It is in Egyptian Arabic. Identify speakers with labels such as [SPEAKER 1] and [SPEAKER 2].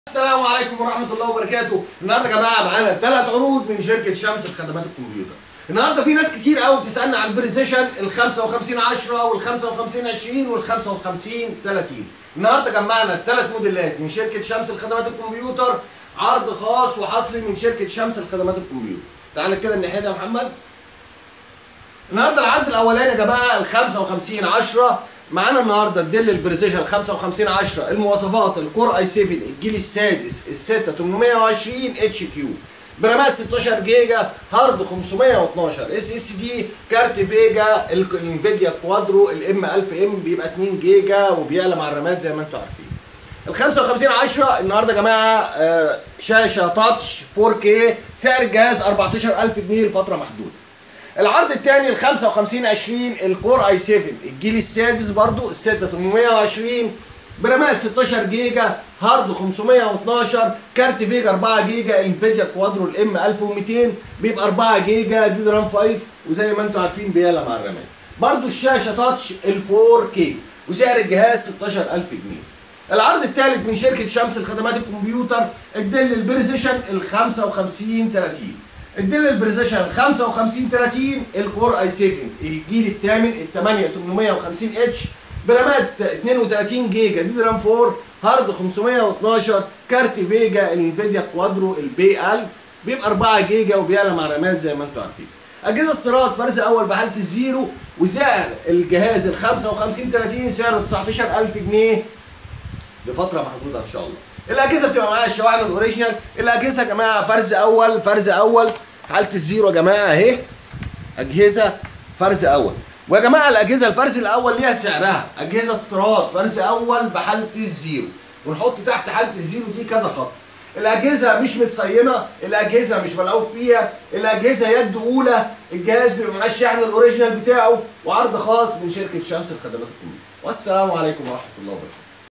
[SPEAKER 1] السلام عليكم ورحمة الله وبركاته، النهارده يا جماعة معانا ثلاث عروض من شركة شمس لخدمات الكمبيوتر. النهارده في ناس كتير قوي بتسألنا عن البريسيشن ال 55 10 وال 55 20 وال 55 30. النهارده جمعنا الثلاث موديلات من شركة شمس لخدمات الكمبيوتر عرض خاص وحصري من شركة شمس لخدمات الكمبيوتر. تعالى كده الناحية دي يا محمد. النهارده العرض الاولاني يا جماعه ال 55 10 معانا النهارده الديل البريسيشن 55 10 المواصفات الكور اي 7 الجيل السادس الستة 820 اتش كيو برامات 16 جيجا هارد 512 اس اس دي كارت فيجا الانفيديا كوادرو الام 1000 ام بيبقى 2 جيجا وبيعلى مع الرامات زي ما انتم عارفين ال 55 10 النهارده يا جماعه آه، شاشه تاتش 4K سعر الجهاز 14000 جنيه لفتره محدوده العرض الثاني ال 55 20 الكور اي 7 الجيل السادس برضو ال 6 820 برامات 16 جيجا هارد 512 كارت فيجا 4 جيجا انفيديا كوادرو الام 1200 بيبقى 4 جيجا دي رام 5 وزي ما انتم عارفين بيعلى مع الرامات برضو الشاشه تاتش ال 4K وسعر الجهاز 16000 جنيه العرض الثالث من شركه شمس لخدمات الكمبيوتر الديل البريسيشن ال 55 30 الديل البريسيشن 55 30 الكور اي 7 الجيل الثامن ال 8 850 اتش برامات 32 جيجا دي رام 4 هارد 512 كارت فيجا الانفيديا كوادرو البي 1000 بيبقى 4 جيجا وبيعلى مع رامات زي ما انتم عارفين اجهزه استيراد فرز اول بحاله الزيرو وسعر الجهاز ال 55 30 سعره 19000 جنيه لفتره محدوده ان شاء الله الاجهزه بتبقى معاها الشواحن الاوريجينال الاجهزه يا جماعه فرز اول فرز اول حاله الزيرو يا جماعه اهي اجهزه فرز اول ويا جماعه الاجهزه الفرز الاول ليها سعرها اجهزه استيراد فرز اول بحاله الزيرو ونحط تحت حاله الزيرو دي كذا خط الاجهزه مش متصينه الاجهزه مش ملعوب فيها الاجهزه يد اولى الجهاز بيبقى معاه الشحن الاوريجينال بتاعه وعرض خاص من شركه شمس لخدمات الكمبيوتر والسلام عليكم ورحمه الله وبركاته